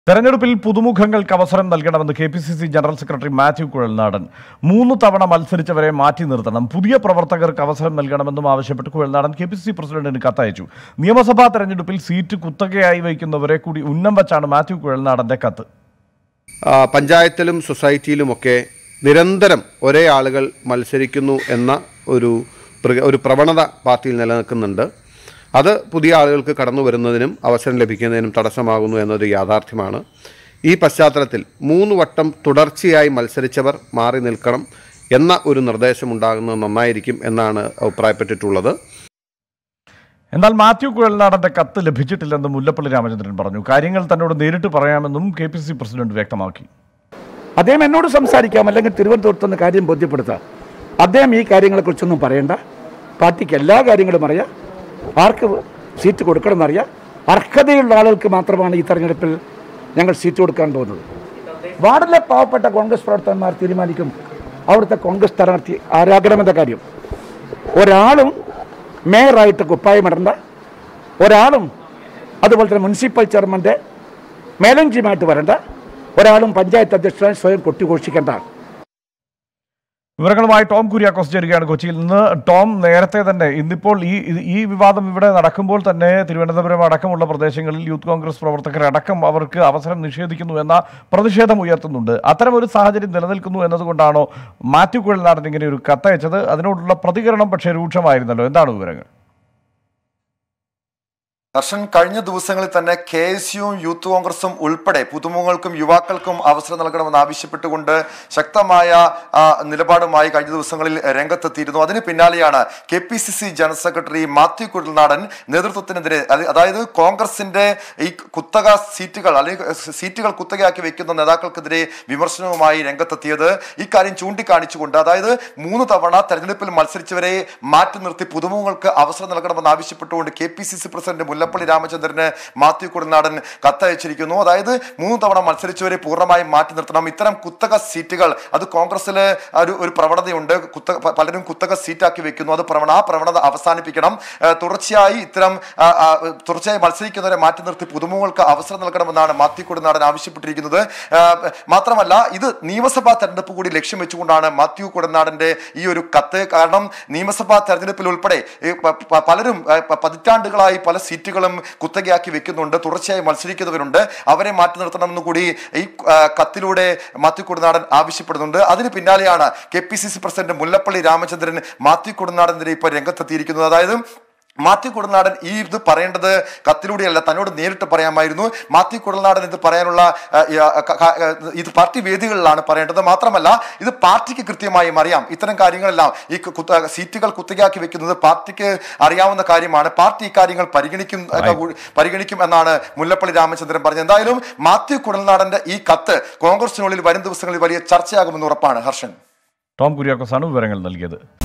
തെരഞ്ഞെടുപ്പിൽ പുതുമുഖങ്ങൾക്ക് അവസരം നൽകണമെന്ന് K P C C general secretary Mathew Kuzhalnadan മൂന്ന് തവണ മത്സരിച്ചവരെ മാറ്റി നിർത്തണം പുതിയ പ്രവർത്തകർക്ക് അവസരം നൽകണമെന്നും ആവശ്യപ്പെട്ട് Kuzhalnadan K P C C പ്രസിഡന്റിന് കത്തയച്ചു നിയമസഭാ തെരഞ്ഞെടുപ്പിൽ സീറ്റ് കുത്തകയായി വയ്ക്കുന്നവരെ കൂടി ഉന്നം വച്ചാണ് മാത്യു കുഴൽനാടന്റെ കത്ത് ആ, പഞ്ചായത്തിലും സൊസൈറ്റിയിലുമൊക്കെ നിരന്തരം ഒരേ ആളുകൾ മത്സരിക്കുന്നു എന്ന ഒരു പ്ര- ഒരു പ്രവണത പാർട്ടിയിൽ നിലനിൽക്കുന്നുണ്ട് അത് പുതിയ ആളുകൾക്ക് കടന്നു വരുന്നതിനും അവസരം ലഭിക്കുന്നതിനും തടസ്സമാകുന്നു എന്നൊരു യാഥാർത്ഥ്യമാണ് ഈ പശ്ചാത്തലത്തിൽ മൂന്ന് വട്ടം തുടർച്ചയായി മത്സരിച്ചവർ മാറി നിൽക്കണം എന്ന ഒരു നിർദ്ദേശം ഉണ്ടാകുന്നത് നന്നായിരിക്കും എന്നാണ് അഭിപ്രായപ്പെട്ടിട്ടുള്ളത് എന്നാൽ മാത്യു കുഴൽനാടന്റെ കത്ത് ലഭിച്ചിട്ടില്ലെന്ന് മുല്ലപ്പള്ളി രാമചന്ദ്രൻ പറഞ്ഞു കാര്യങ്ങൾ തന്നോട് നേരിട്ട് പറയാമെന്നും K P C C president വ്യക്തമാക്കി അദ്ദേഹം എന്നോട് സംസാരിക്കാം അല്ലെങ്കിൽ തിരുവനന്തപുരത്ത് നിന്ന് കാര്യം ബോധ്യപ്പെടുത്താം അദ്ദേഹം ഈ കാര്യങ്ങളെക്കുറിച്ചൊന്നും പറയണ്ട പാർട്ടിക്ക് എല്ലാ കാര്യങ്ങളും അറിയാം ആർക്ക് സീറ്റ് കൊടുക്കണമെന്നറിയാം അർഹതയുള്ള ആളുകൾക്ക് മാത്രമാണ് ഈ തെരഞ്ഞെടുപ്പിൽ ഞങ്ങൾ സീറ്റ് കൊടുക്കാൻ പോകുന്നത് വാർഡിലെ പാവപ്പെട്ട കോൺഗ്രസ് പ്രവർത്തകന്മാർ തീരുമാനിക്കും അവിടുത്തെ കോൺഗ്രസ് സ്ഥാനാർത്ഥി ആരാകണമെന്ന കാര്യം ഒരാളും മേയറായിട്ട് കുപ്പായമിടണ്ട ഒരാളും അതുപോലെ തന്നെ മുനിസിപ്പൽ ചെയർമാൻ്റെ മേലഞ്ചിയുമായിട്ട് വരണ്ട ഒരാളും പഞ്ചായത്ത് അധ്യക്ഷനായി സ്വയം കൊട്ടിഘോഷിക്കേണ്ട വിവരങ്ങളുമായി ടോം കുര്യാക്കോസ് ചേരുകയാണ് കൊച്ചിയിൽ നിന്ന് ടോം നേരത്തെ തന്നെ ഇന്നിപ്പോൾ ഈ ഈ- ഈ വിവാദം ഇവിടെ നടക്കുമ്പോൾ തന്നെ തിരുവനന്തപുരം അടക്കമുള്ള പ്രദേശങ്ങളിൽ യൂത്ത് കോൺഗ്രസ് പ്രവർത്തകരടക്കം അവർക്ക് അവസരം നിഷേധിക്കുന്നു എന്ന പ്രതിഷേധം ഉയർത്തുന്നുണ്ട് അത്തരം ഒരു സാഹചര്യം നിലനിൽക്കുന്നു എന്നതുകൊണ്ടാണോ മാത്യു കുഴൽനാടൻ ഇങ്ങനെ ഒരു കത്തയച്ചത് അതിനോടുള്ള പ്രതികരണം പക്ഷേ രൂക്ഷമായിരുന്നല്ലോ എന്താണ് വിവരങ്ങൾ ഹർഷൻ കഴിഞ്ഞ ദിവസങ്ങളിൽ തന്നെ കെ എസ് യുവും യൂത്ത് കോൺഗ്രസും ഉൾപ്പെടെ പുതുമുഖങ്ങൾക്കും യുവാക്കൾക്കും അവസരം നൽകണമെന്ന് ആവശ്യപ്പെട്ടുകൊണ്ട് ശക്തമായ ആ, നിലപാടുമായി കഴിഞ്ഞ ദിവസങ്ങളിൽ രംഗത്തെത്തിയിരുന്നു അതിന് പിന്നാലെയാണ് K P C C general secretary Mathew Kuzhalnadan നേതൃത്വത്തിനെതിരെ അത് അതായത് കോൺഗ്രസിന്റെ ഈ കുത്തക സീറ്റുകൾ അല്ലെങ്കിൽ സീറ്റുകൾ കുത്തകയാക്കി വെക്കുന്ന നേതാക്കൾക്കെതിരെ വിമർശനവുമായി രംഗത്തെത്തിയത് ഇക്കാര്യം ചൂണ്ടിക്കാണിച്ചുകൊണ്ട് അതായത് മൂന്ന് തവണ തെരഞ്ഞെടുപ്പിൽ മത്സരിച്ചവരെ മാറ്റി നിർത്തി പുതുമുഖങ്ങൾക്ക് അവസരം നൽകണമെന്ന് ആവശ്യപ്പെട്ടുകൊണ്ട് K P C C president Mullappally രാമചന്ദ്രന് മാത്യു കുടനാടൻ കത്തയച്ചിരിക്കുന്നു അതായത് മൂന്ന് തവണ മത്സരിച്ചവരെ പൂർണ്ണമായും മാറ്റി നിർത്തണം ഇത്തരം കുത്തക സീറ്റുകൾ അത് കോൺഗ്രസില് ഒരു ഒരു പ്രവണതയുണ്ട് കുത്ത പ- പലരും കുത്തക സീറ്റാക്കി വെക്കുന്നു അത് പ്രവണ ആ പ്രവണത അവസാനിപ്പിക്കണം ഏഹ് തുടർച്ചയായി ഇത്തരം ആ, ആ, തുടർച്ചയായി മത്സരിക്കുന്നവരെ മാറ്റി നിർത്തി പുതുമുഖങ്ങൾക്ക് അവസരം നൽകണമെന്നാണ് മാത്യു കുടനാടൻ ആവശ്യപ്പെട്ടിരിക്കുന്നത് ഏഹ് മാത്രമല്ല ഇത് നിയമസഭാ തെരഞ്ഞെടുപ്പ് കൂടി ലക്ഷ്യം വെച്ചുകൊണ്ടാണ് മാത്യു കുടനാടന്റെ ഈ ഒരു കത്ത് കാരണം നിയമസഭാ തെരഞ്ഞെടുപ്പിൽ ഉൾപ്പെടെ ഈ പ- പ- പലരും ഏഹ് പ- പതിറ്റാണ്ടുകളായി പല സീറ്റുകളും കുത്തകയാക്കി വെക്കുന്നുണ്ട് തുടർച്ചയായി മത്സരിക്കുന്നവരുണ്ട് അവരെ മാറ്റി നിർത്തണമെന്ന് കൂടി ഈ ആ, കത്തിലൂടെ മാത്യു കുടനാടൻ ആവശ്യപ്പെടുന്നുണ്ട് അതിന് പിന്നാലെയാണ് K P C C president Mullappally Ramachandran Mathew കുടനാടനെതിരെ ഇപ്പോൾ രംഗത്തെത്തിയിരിക്കുന്നത് അതായത് മാത്യു കുടനാടൻ ഈ ഇത് പറയേണ്ടത് കത്തിലൂടെയല്ല തന്നോട് നേരിട്ട് പറയാമായിരുന്നു മാത്യു കുടനാടൻ ഇത് പറയാനുള്ള ആ, ഈ, ആ, ക- ക- ഇത് പാർട്ടി വേദികളിലാണ് പറയേണ്ടത് മാത്രമല്ല ഇത് പാർട്ടിക്ക് കൃത്യമായും അറിയാം ഇത്തരം കാര്യങ്ങളെല്ലാം ഈ കുത്ത സീറ്റുകൾ കുത്തകയാക്കി വെക്കുന്നത് പാർട്ടിക്ക് അറിയാവുന്ന കാര്യമാണ് പാർട്ടി ഇക്കാര്യങ്ങൾ പരിഗണിക്കും ഒക്കെ കൂടി- പരിഗണിക്കും എന്നാണ് മുല്ലപ്പള്ളി രാമചന്ദ്രൻ പറഞ്ഞത് എന്തായാലും മാത്യു കുടൽനാടന്റെ ഈ കത്ത് കോൺഗ്രസിനുള്ളിൽ വരും ദിവസങ്ങളിൽ വലിയ ചർച്ചയാകുമെന്ന് ഉറപ്പാണ് ഹർഷൻ ടോം കുര്യാക്കോസാണ് വിവരങ്ങൾ നൽകിയത്